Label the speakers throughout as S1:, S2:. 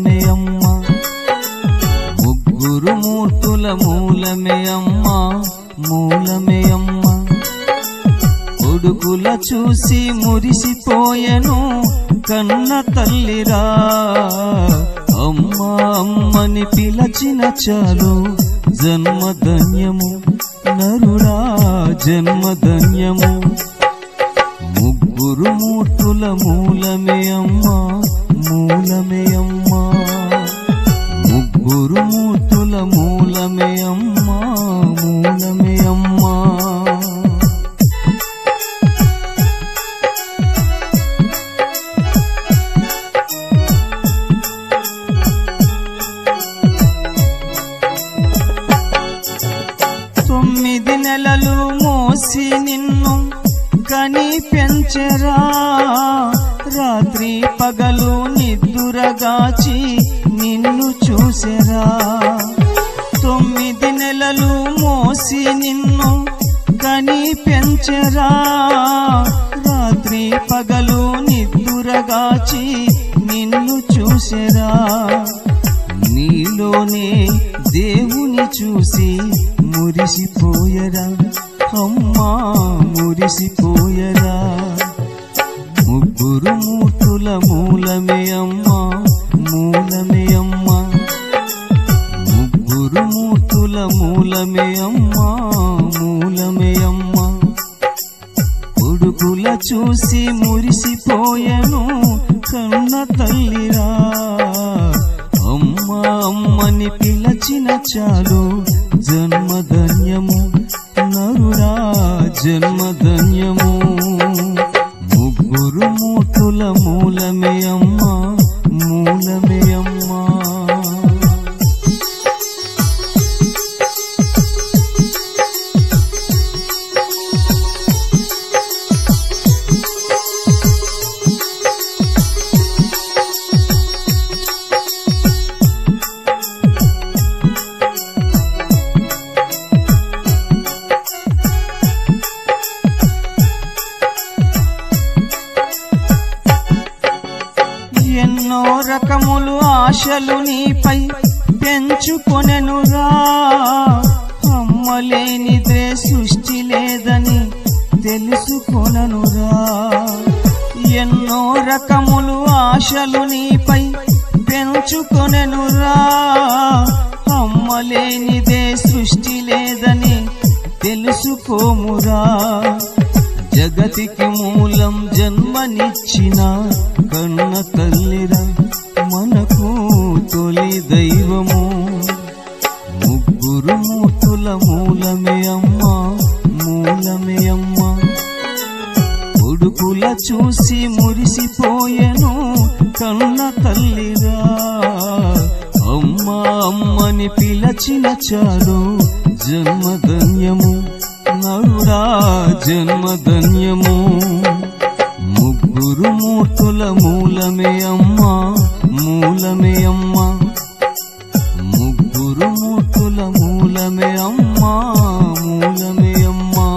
S1: మూలమే అమ్మ ముగ్గురు మూర్తుల మూలమే అమ్మ మూలమే అమ్మ కొడుకుల చూసి మురిసిపోయెను కన్న తల్లిరా అమ్మా అమ్మని పిలచిన చాలు జన్మధన్యము నరుడా జన్మధన్యము ముగ్గురు మూర్తుల మూలమే అమ్మా మూలమే అమ్మా ముగ్గురు మూర్తుల మూలమే అమ్మా మూలమే అమ్మా తొమ్మిది నెలలు మోసి నిన్ను కని పెంచెరా రాత్రి పగలు నిద్దురగాచి నిన్ను చూసెరా తొమ్మిది నెలలు మోసి నిన్ను కని పెంచెరా రాత్రి పగలు నిద్దురగాచి నిన్ను చూసెరా నీలోనే దేవుని చూసి మురిసిపోయరా అమ్మా మురిసిపోయరా ముగ్గురు మూర్తుల మూలమే అమ్మా మూలమే అమ్మా ముగ్గురు మూర్తుల మూలమే అమ్మా మూలమే అమ్మా కొడుకుల చూసి మురిసిపోయెను కన్న తల్లిరా అమ్మా అమ్మని పిలచిన చాలు జన్మధన్యము నరుడా జన్మధన్యము ముగ్గురు మూర్తుల మూలమే అమ్మా మూలమే అమ్మా ఎన్నో రకములు ఆశలు నీపై పెంచుకొనెనురా అమ్మలేనిదే సృష్టి లేదని తెలుసుకొననురా ఎన్నో రకములు ఆశలు నీపై పెంచుకొనెనురా అమ్మలేనిదే సృష్టి లేదని తెలుసుకోమురా జగతికి మూలం జన్మనిచ్చిన కన్న తల్లిరా మనకు తొలి దైవము ముగ్గురు మూర్తుల మూలమే అమ్మా మూలమే అమ్మా కొడుకుల చూసి మురిసిపోయెను కన్న తల్లిరా అమ్మా అమ్మని పిలచిన చాలు జన్మధన్యము నరుడా జన్మధన్యము ముగ్గురు మూర్తుల మూలమే అమ్మా మూలమే అమ్మా ముగ్గురు మూర్తుల మూలమే అమ్మా మూలమే అమ్మా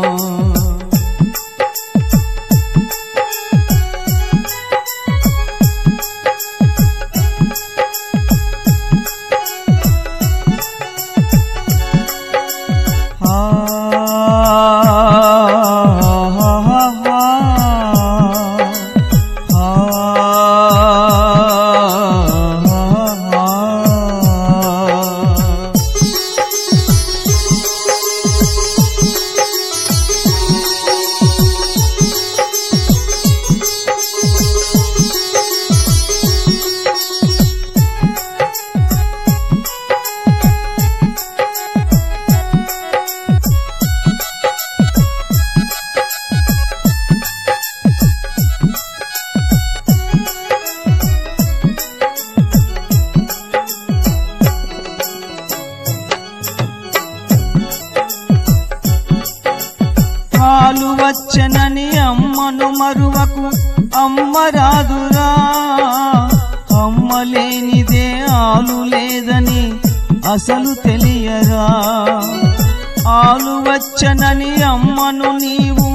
S1: పాలు వచ్చనని అమ్మను మరువకు అమ్మ రాదురా అమ్మ లేనిదే ఆలు లేదని అసలు తెలియరా ఆలు వచ్చనని అమ్మను నీవు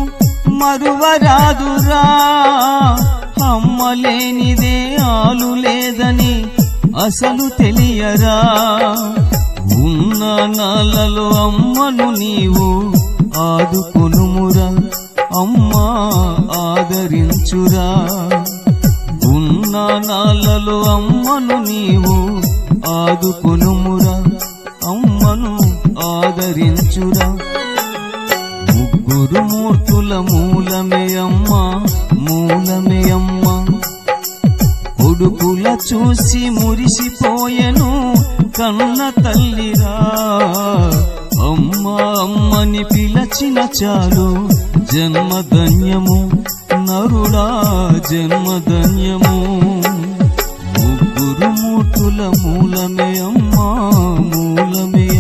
S1: మరువరాదురా అమ్మ లేనిదే ఆలు లేదని అసలు తెలియరా ఉన్న నాళ్ళలో అమ్మను నీవు ఆదుకొనుమురా అమ్మా ఆదరించురా ఉన్న నాళ్ళలో అమ్మను నీవు ఆదుకొనుమురా అమ్మను ఆదరించురా ముగ్గురు మూర్తుల మూలమే అమ్మ మూలమే అమ్మ కొడుకుల చూసి మురిసిపోయెను కన్న తల్లిరా అమ్మ అమ్మని పిలచిన చాలు జన్మధన్యము నరుడా జన్మధన్యము ముగ్గురు మూర్తుల మూలమే అమ్మా మూలమే